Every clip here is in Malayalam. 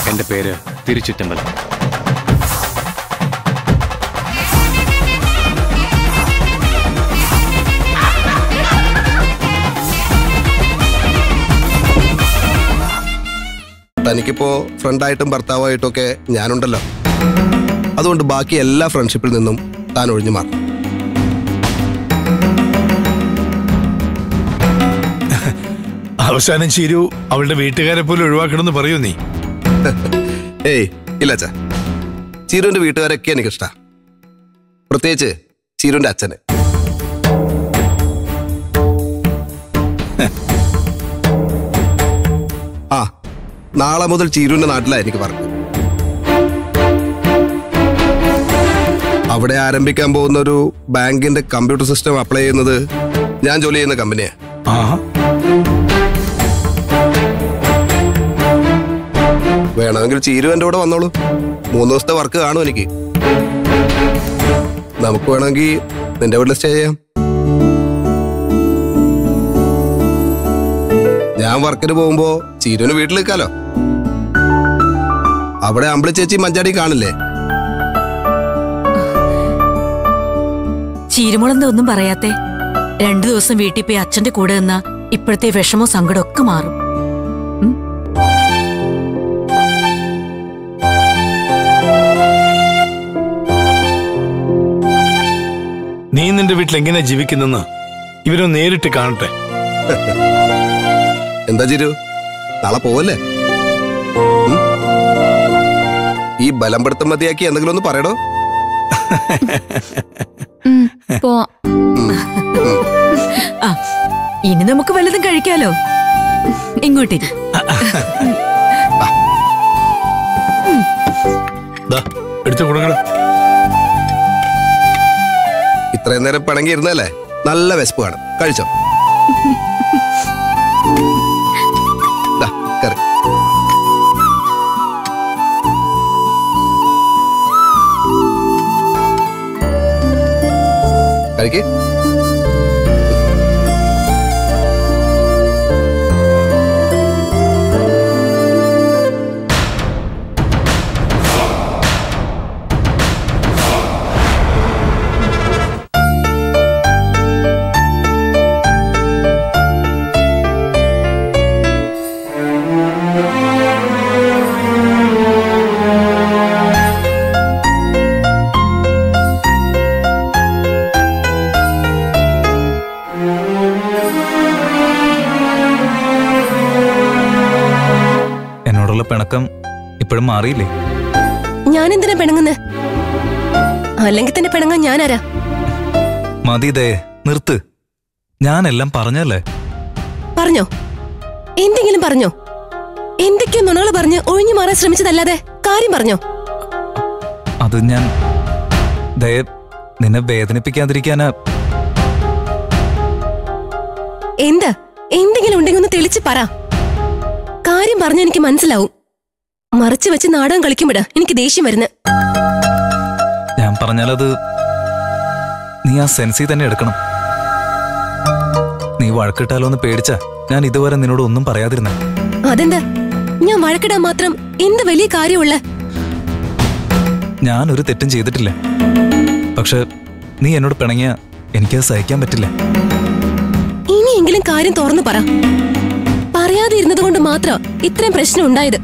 എൻ്റെ പേര് തിരുച്ചുറ്റമ്പലം തനിക്കിപ്പോ ഫ്രണ്ടായിട്ടും ഭർത്താവായിട്ടും ഒക്കെ ഞാനുണ്ടല്ലോ അതുകൊണ്ട് ബാക്കി എല്ലാ ഫ്രണ്ട്ഷിപ്പിൽ നിന്നും താൻ ഒഴിഞ്ഞു മാറും അവസാനം ചീരു അവളുടെ വീട്ടുകാരെ പോലും ഒഴിവാക്കണമെന്ന് പറയൂ നീ ഏയ് ഇല്ല അച്ഛാ ചീരുവിന്റെ വീട്ടുകാരൊക്കെ എനിക്കിഷ്ട പ്രത്യേകിച്ച് ചീരുവിന്റെ അച്ഛന് ആ നാളെ മുതൽ ചീരുവിന്റെ നാട്ടിലാ എനിക്ക് പറഞ്ഞു അവിടെ ആരംഭിക്കാൻ പോകുന്ന ഒരു ബാങ്കിന്റെ കമ്പ്യൂട്ടർ സിസ്റ്റം അപ്ലൈ ചെയ്യുന്നത് ഞാൻ ജോലി ചെയ്യുന്ന കമ്പനിയാ ആഹാ വേണമെങ്കിൽ ചീരു എന്റെ കൂടെ വന്നോളൂ മൂന്ന് ദിവസത്തെ വർക്ക് കാണും എനിക്ക് നമുക്ക് വേണമെങ്കിൽ നിന്റെ വീട്ടിൽ സ്റ്റേ ചെയ്യാം ഞാൻ വർക്കിന് പോകുമ്പോ ചീരുവിന് വീട്ടിൽ നിൽക്കാലോ അവിടെ അമ്പിളി ചേച്ചി മഞ്ചാടി കാണില്ലേ ചീരുമുളന്ത ഒന്നും പറയാത്തെ രണ്ടു ദിവസം വീട്ടിൽ പോയി അച്ഛന്റെ കൂടെ നിന്ന ഇപ്പോഴത്തെ വിഷമോ സങ്കടം ഒക്കെ മാറും നീ നിന്റെ വീട്ടിൽ എങ്ങനെയാ ജീവിക്കുന്നെന്ന് ഇവരൊന്ന് നേരിട്ട് കാണട്ടെ എന്താ ചിരു നാളെ പോവല്ലേ ഉം? ഈ ബലം പിടുത്തം മതിയാക്കി എന്തെങ്കിലും ഒന്ന് പറയടോ പോവാം ആ ഇനി നമുക്ക് വല്ലതും കഴിക്കാലോ ഇങ്ങോട്ടേക്ക് ദാ എടുത്തു കൊടുക്കണം ഇത്രയും നേരം പിണങ്ങി ഇരുന്നല്ലേ നല്ല വിശപ്പ് കാണും കഴിച്ചോ ദാ, കറി കഴിക്ക് എന്നോടുള്ള പിണക്കം ഇപ്പോഴും മാറിയില്ലേ ഞാൻ എന്തിനാ പിണങ്ങുന്നത് അല്ലെങ്കിൽ തന്നെ പിണങ്ങാൻ ഞാനാരാ മതി ദേ നിർത്ത് ഞാനെല്ലാം പറഞ്ഞല്ലേ പറഞ്ഞോ എന്തെങ്കിലും പറഞ്ഞോ എന്തൊക്കെയോ നുണകൾ പറഞ്ഞ് ഒഴിഞ്ഞു മാറാൻ ശ്രമിച്ചതല്ലാതെ കാര്യം പറഞ്ഞോ അത് ഞാൻ ദേ നിന്നെ വേദനിപ്പിക്കാതിരിക്കാനാ എന്താ എന്തെങ്കിലും ഉണ്ടെങ്കിൽ ഒന്ന് തെളിച്ച് പറ കാര്യം പറഞ്ഞ എനിക്ക് മനസ്സിലാവും മറച്ചു വെച്ച് നാടകം കളിക്കുമ്പോഴാ എനിക്ക് ദേഷ്യം വരുന്നത് ഞാൻ പറഞ്ഞാലത് നീ ആ സെൻസി തന്നെ എടുക്കണം നീ വഴക്കിട്ടാലോ എന്ന് പേടിച്ചാ ഞാൻ ഇതുവരെ നിന്നോട് ഒന്നും പറയാതിരുന്നേ അതെന്താ ഞാൻ വഴക്കിടാൻ മാത്രം എന്ത് വലിയ കാര്യമുള്ള ഞാൻ ഒരു തെറ്റും ചെയ്തിട്ടില്ല പക്ഷെ നീ എന്നോട് പിണങ്ങിയ എനിക്കത് സഹിക്കാൻ പറ്റില്ല ഇനിയെങ്കിലും കാര്യം തുറന്നു പറ പറയാതെ ഇരുന്നത് കൊണ്ട് മാത്രം ഇത്രയും പ്രശ്നം ഉണ്ടായത്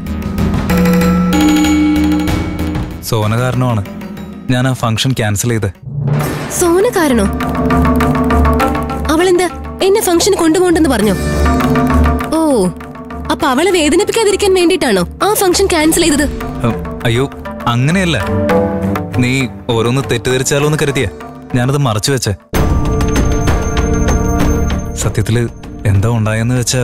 സോന കാരണമാണ് ഞാൻ ആ ഫംഗ്ഷൻ ക്യാൻസൽ ചെയ്ത് സോന കാരണോ അവളെന്താ എന്നെ ഫംഗ്ഷന് കൊണ്ടുപോകണ്ടെന്ന് പറഞ്ഞോ ഓ അപ്പൊ അവളെ വേദനിപ്പിക്കാതിരിക്കാൻ വേണ്ടിയിട്ടാണോ ആ ഫംഗ്ഷൻ ക്യാൻസൽ ചെയ്തത് ഉം, അയ്യോ അങ്ങനെയല്ല നീ ഓരോന്ന് തെറ്റിദ്ധരിച്ചാലോ എന്ന് കരുതിയ ഞാനത് മറച്ചു വെച്ചേ സത്യത്തില് എന്താ ഉണ്ടായെന്ന് വെച്ചാ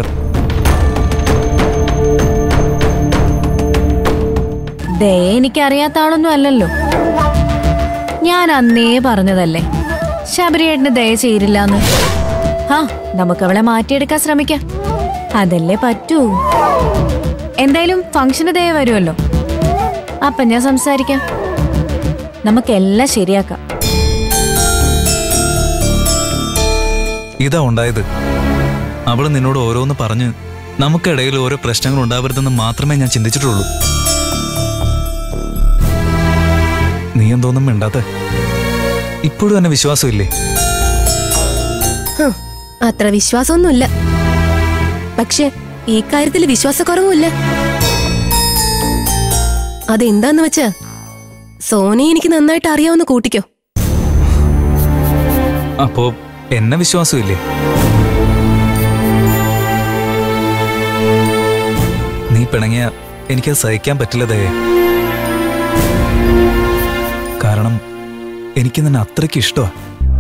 ദയ എനിക്കറിയാത്ത ആളൊന്നും അല്ലല്ലോ ഞാൻ അന്നേ പറഞ്ഞതല്ലേ ശബരിയേട്ടന് ദയ ചേരില്ലാന്ന് ആ നമുക്ക് അവളെ മാറ്റിയെടുക്കാൻ ശ്രമിക്കാം അതല്ലേ പറ്റൂ എന്തായാലും ഫംഗ്ഷന് ദയ വരുമല്ലോ അപ്പൊ ഞാൻ സംസാരിക്കാം നമുക്കെല്ലാം ശരിയാക്കാം ഇതാ ഉണ്ടായത് അവള് നിന്നോട് ഓരോന്ന് പറഞ്ഞ് നമുക്കിടയിൽ ഓരോ പ്രശ്നങ്ങൾ ഉണ്ടാവരുതെന്ന് മാത്രമേ ഞാൻ ചിന്തിച്ചിട്ടുള്ളൂ എന്തോന്നും മിണ്ടാത്ത ഇപ്പോഴും എന്നെ വിശ്വാസമില്ലേ ഹും, അത്ര വിശ്വാസമൊന്നുമില്ല പക്ഷെ ഈ കാര്യത്തിൽ വിശ്വാസക്കുറവുമില്ല അതെന്താന്ന് വെച്ചാ സോനെ എനിക്ക് നന്നായിട്ട് അറിയാവുന്ന കൂട്ടിക്കോ അപ്പോ എന്നെ വിശ്വാസമില്ലേ നീ പിണങ്ങിയ എനിക്കത് സഹിക്കാൻ പറ്റില്ല ദയേ കാരണം എനിക്ക് നിന്നെ അത്രയ്ക്ക് ഇഷ്ടമാ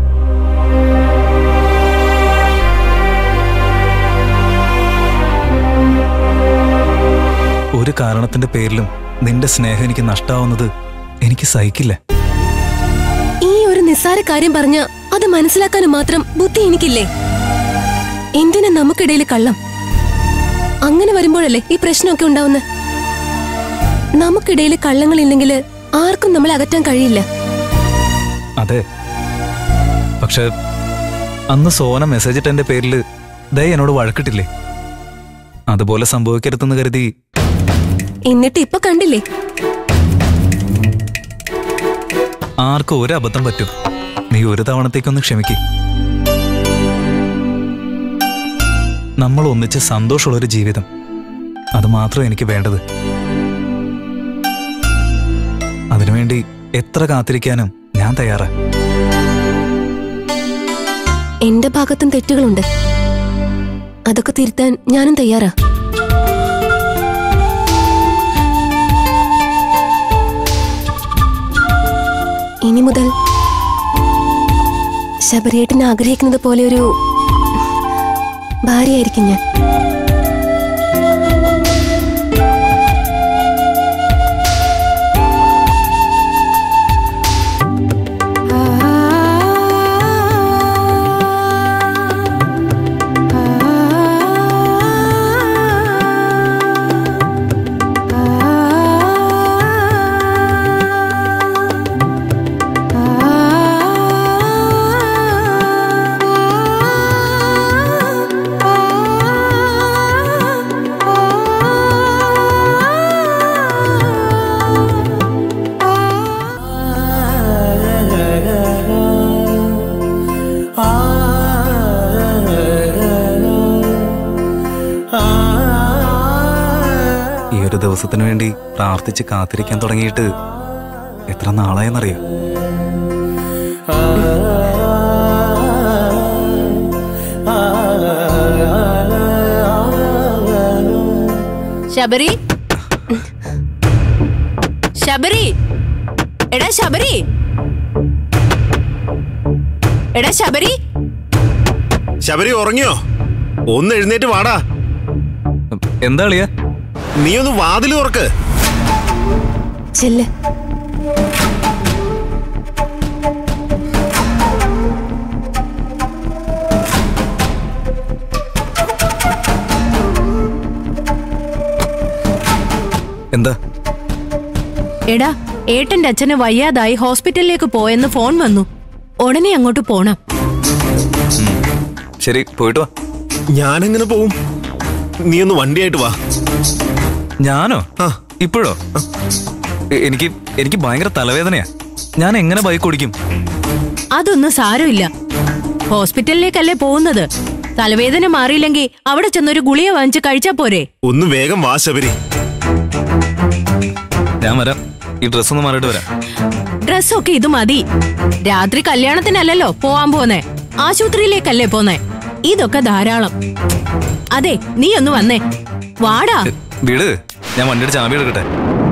ഒരു കാരണത്തിന്റെ പേരിലും നിന്റെ സ്നേഹം എനിക്ക് നഷ്ടാവുന്നത് എനിക്ക് സഹിക്കില്ല ഈ ഒരു നിസ്സാര കാര്യം പറഞ്ഞ അത് മനസ്സിലാക്കാനും മാത്രം ബുദ്ധി എനിക്കില്ലേ എന്തിനാ നമുക്കിടയിൽ കള്ളം അങ്ങനെ വരുമ്പോഴല്ലേ ഈ പ്രശ്നമൊക്കെ ഉണ്ടാവുന്ന നമുക്കിടയിൽ കള്ളങ്ങളില്ലെങ്കിൽ ആർക്കും നമ്മളെ അകറ്റാൻ കഴിയില്ല അതെ പക്ഷെ അന്ന് സോന മെസ്സേജ് ഇട്ടതിന്റെ പേരിൽ ദയ എന്നോട് വഴക്കിട്ടില്ലേ അതുപോലെ സംഭവിക്കരുതെന്ന് കരുതി എന്നിട്ട് ഇപ്പൊ കണ്ടില്ലേ ആർക്കും ഒരു അബദ്ധം പറ്റും നീ ഒരു തവണത്തേക്കൊന്ന് ക്ഷമിക്ക് നമ്മൾ ഒന്നിച്ച് സന്തോഷമുള്ളൊരു ജീവിതം അത് മാത്രം എനിക്ക് വേണ്ടത് അതിനുവേണ്ടി എത്ര കാത്തിരിക്കാനും ഞാൻ തയ്യാറാ എന്റെ ഭാഗത്തും തെറ്റുകളുണ്ട് അതൊക്കെ തിരുത്താൻ ഞാനും തയ്യാറാ ഇനി മുതൽ ശബരിയേട്ടൻ ആഗ്രഹിക്കുന്നത് പോലെ ഒരു ഭാര്യയായിരിക്കും ഞാൻ ഈ ഒരു ദിവസത്തിന് വേണ്ടി പ്രാർത്ഥിച്ച് കാത്തിരിക്കാൻ തുടങ്ങിയിട്ട് എത്ര നാളായെന്നറിയോ ശബരി ശബരി എടാ ശബരി എടാ ശബരി ശബരി ഉറങ്ങിയോ ഒന്ന് എഴുന്നേറ്റ് വാടാ എന്താ അളിയ നീ ഒന്ന് വാതിൽ തുറക്ക് ചെല്ല് എന്താ എടാ ഏട്ടന്റെ അച്ഛന് വയ്യാതായി ഹോസ്പിറ്റലിലേക്ക് പോയെന്ന് ഫോൺ വന്നു ഉടനെ അങ്ങോട്ട് പോണം ശരി പോയിട്ട് വാ ഞാനെങ്ങനെ പോവും നീ ഒന്ന് വണ്ടിയായിട്ട് വാ ഞാനോ ആ. ഇപ്പോഴോ എ- എനിക്ക് എനിക്ക് ഭയങ്കര തലവേദനയാ ഞാൻ എങ്ങനെ ബൈക്ക് ഓടിക്കും അതൊന്നും സാരമില്ല ഹോസ്പിറ്റലിലേക്കല്ലേ പോകുന്നത് തലവേദന മാറിയില്ലെങ്കിൽ അവിടെ ചെന്നൊരു ഗുളിക വാങ്ങിച്ച് കഴിച്ചാ പോരെ ഒന്ന് വേഗം വാ ശബരി ഞാൻ വരാം ഈ ഡ്രസ്സ് ഒന്ന് മാറിയിട്ട് വരാം ഡ്രസ്സൊക്കെ ഇത് മതി രാത്രി കല്യാണത്തിനല്ലല്ലോ പോവാൻ പോന്നെ ആശുപത്രിയിലേക്കല്ലേ പോന്നെ ഇതൊക്കെ ധാരാളം അതെ നീ ഒന്ന് വന്നേ വാടാ എ, വീട് ഞാൻ വണ്ടിയുടെ ചാവി എടുക്കട്ടെ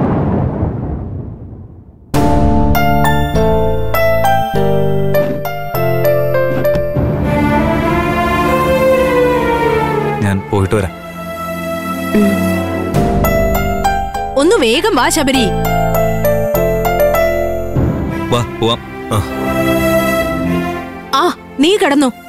ഞാൻ പോയിട്ട് വരാം ഒന്ന് വേഗം വാ ശബരി വാ പോവാം ആ ആ നീ കിടന്നു